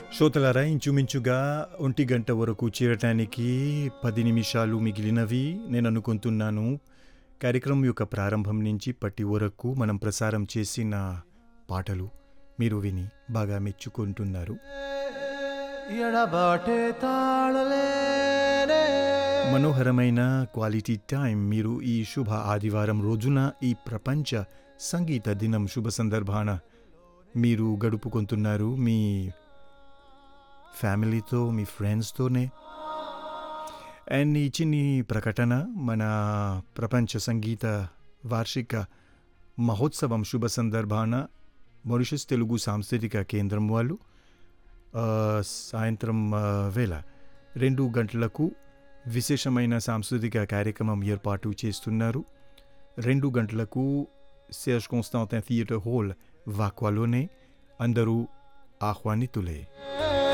శ్రోతలారా ఇంచుమించుగా ఒంటి గంట వరకు చేరటానికి పది నిమిషాలు మిగిలినవి నేను అనుకుంటున్నాను కార్యక్రమం యొక్క ప్రారంభం నుంచి పట్టి వరకు మనం ప్రసారం చేసిన పాటలు మీరు విని బాగా మెచ్చుకుంటున్నారు ఎడబాటే తాళలేనే మనోహరమైన క్వాలిటీ టైం మీరు ఈ శుభ ఆదివారం రోజున ఈ ప్రపంచ సంగీత దినం శుభ సందర్భాన మీరు గడుపుకుంటున్నారు మీ ఫ్యామిలీతో మీ ఫ్రెండ్స్తోనే అండ్ ఈ చిన్ని ప్రకటన మన ప్రపంచ సంగీత వార్షిక మహోత్సవం శుభ సందర్భాన మొరిషస్ తెలుగు సాంస్కృతిక కేంద్రం వాళ్ళు ఆ, సాయంత్రం ఆ, వేళ రెండు గంటలకు విశేషమైన సాంస్కృతిక కార్యక్రమం ఏర్పాటు చేస్తున్నారు రెండు గంటలకు సేర్జ్ కాన్స్టాంటిన్ థియేటర్ హాల్ వాక్వాలోనే అందరూ ఆహ్వానితులే